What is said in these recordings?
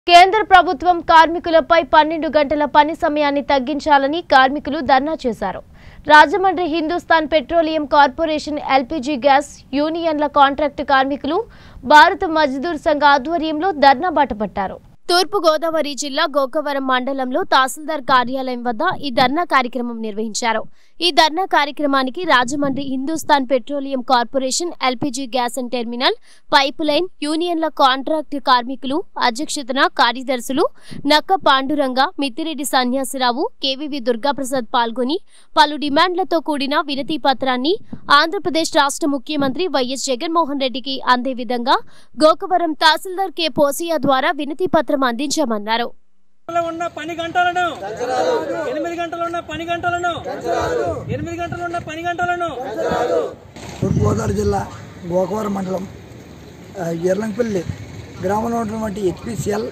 కేంద్ర ప్రభుత్వం కార్మికులపై పన్నెండు గంటల పని సమయాన్ని తగ్గించాలని కార్మికులు ధర్నా చేశారు Rajahmundry Hindustan petroleum corporation LPG gas యూనియన్ల కాంట్రాక్టు కార్మికులు భారత మజ్దూర్ సంఘ ఆధ్వర్యంలో ధర్నా బాటపట్టారు తూర్పు గోదావరి జిల్లా గోకవరం మండలంలో తహసీల్దార్ కార్యాలయం వద్ద ఈ ధర్నా కార్యక్రమం నిర్వహించారు ఈ ధర్నా కార్యక్రమానికి Rajahmundry Hindustan petroleum corporation LPG gas and terminal pipeline యూనియన్ల కాంట్రాక్ట్ కార్మికులు అధ్యక్షతన కార్యదర్శులు నక్క పాండురంగ మిత్తిరెడ్డి సన్యాసిరావు కేవీవి దుర్గాప్రసాద్ పాల్గొని పలు డిమాండ్లతో కూడిన వినతి పత్రాన్ని ఆంధ్రప్రదేశ్ రాష్ట్ర ముఖ్యమంత్రి వైఎస్ జగన్మోహన్ రెడ్డికి అందే విధంగా గోకవరం తహసీల్దార్ కె పోసియా ద్వారా వినతి పత్రం అందించామన్నారు గంటలు ఉన్న పని గంటలను ఎనిమిది గంటలు ఉన్న పని గంటలను ఎనిమిది గంటలు ఉన్న పని గంటలను తూర్పుగోదావరి జిల్లా గోకవరం మండలం ఆ, ఎర్లంపల్లి గ్రామంలో ఉన్నటువంటి హెచ్పిసిఎల్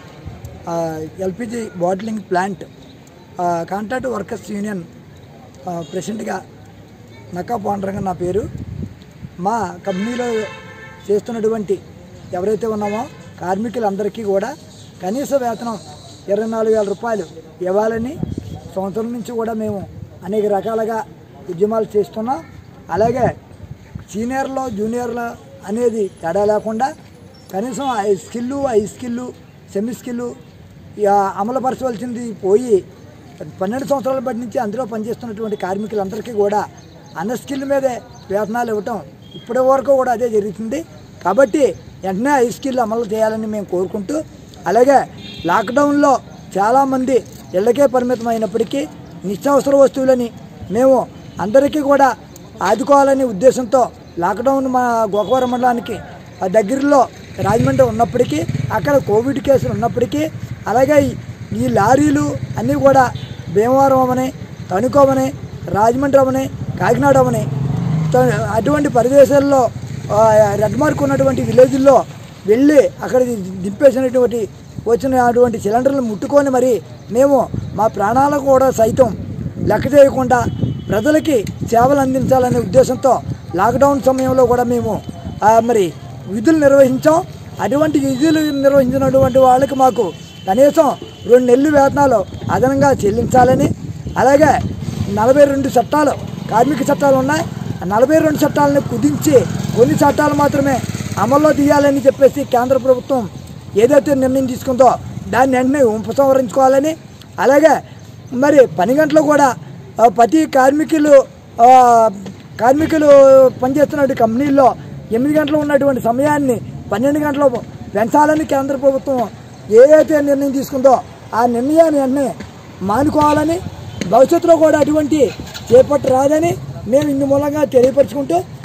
ఎల్పిజి బాటిలింగ్ ప్లాంట్ ఆ, కాంట్రాక్ట్ వర్కర్స్ యూనియన్ ఆ, ప్రెసిడెంట్గా నక్కా పాండరంగ నా పేరు మా కంపెనీలో చేస్తున్నటువంటి ఎవరైతే ఉన్నామో కార్మికులందరికీ కూడా కనీస వేతనం ఇరవై నాలుగు వేల రూపాయలు ఇవ్వాలని సంవత్సరం నుంచి కూడా మేము అనేక రకాలుగా ఉద్యమాలు చేస్తున్నాం అలాగే సీనియర్లో జూనియర్లో అనేది తేడా లేకుండా కనీసం ఐ స్కిల్లు ఐ స్కిల్లు సెమీ స్కిల్లు ఇక అమలుపరచవలసింది పోయి పన్నెండు సంవత్సరాల బట్టి నుంచి అందులో పనిచేస్తున్నటువంటి కార్మికులందరికీ కూడా అన్న స్కిల్ మీదే వేతనాలు ఇవ్వటం ఇప్పటి వరకు కూడా అదే జరుగుతుంది కాబట్టి వెంటనే ఐ స్కిల్ అమలు చేయాలని మేము కోరుకుంటూ అలాగే లాక్డౌన్లో చాలామంది ఇళ్ళకే పరిమితమైనప్పటికీ నిత్యావసర వస్తువులని మేము అందరికీ కూడా ఆదుకోవాలనే ఉద్దేశంతో లాక్డౌన్ మా గోకవరం మండలానికి ఆ దగ్గరలో రాజమండ్రి ఉన్నప్పటికీ అక్కడ కోవిడ్ కేసులు ఉన్నప్పటికీ అలాగే ఈ- ఈ లారీలు అన్నీ కూడా భీమవరం అవని తణుకోమని రాజమండ్రి అవని కాకినాడ అవని త- అటువంటి ప్రదేశాల్లో ఆ, రెడ్ మార్క్ ఉన్నటువంటి విలేజ్ల్లో వెళ్ళి అక్కడ దింపేసినటువంటి వచ్చిన అటువంటి సిలిండర్లు ముట్టుకొని మరి మేము మా ప్రాణాలకు కూడా సైతం లెక్క చేయకుండా ప్రజలకి సేవలు అందించాలనే ఉద్దేశంతో లాక్డౌన్ సమయంలో కూడా మేము ఆ, మరి విధులు నిర్వహించాం అటువంటి విధులు నిర్వహించినటువంటి వాళ్ళకి మాకు కనీసం రెండు నెలలు వేతనాలు అదనంగా చెల్లించాలని అలాగే నలభై రెండు చట్టాలు కార్మిక చట్టాలు ఉన్నాయి ఆ నలభై రెండు చట్టాలను కుదించి కొన్ని చట్టాలు మాత్రమే అమల్లో తీయాలని చెప్పేసి కేంద్ర ప్రభుత్వం ఏదైతే నిర్ణయం తీసుకుందో దాన్ని వెంటనే ఉపసంహరించుకోవాలని అలాగే మరి పని గంటలు కూడా ఆ, ప్రతి కార్మికులు ఆ, కార్మికులు పనిచేస్తున్న కంపెనీల్లో ఎనిమిది గంటలు ఉన్నటువంటి సమయాన్ని పన్నెండు గంటలు పెంచాలని కేంద్ర ప్రభుత్వం ఏదైతే నిర్ణయం తీసుకుందో ఆ నిర్ణయాన్ని వెంటనే మానుకోవాలని భవిష్యత్తులో కూడా అటువంటి చేపట్టరాదని మేము ఇందు మూలంగా తెలియపరుచుకుంటూ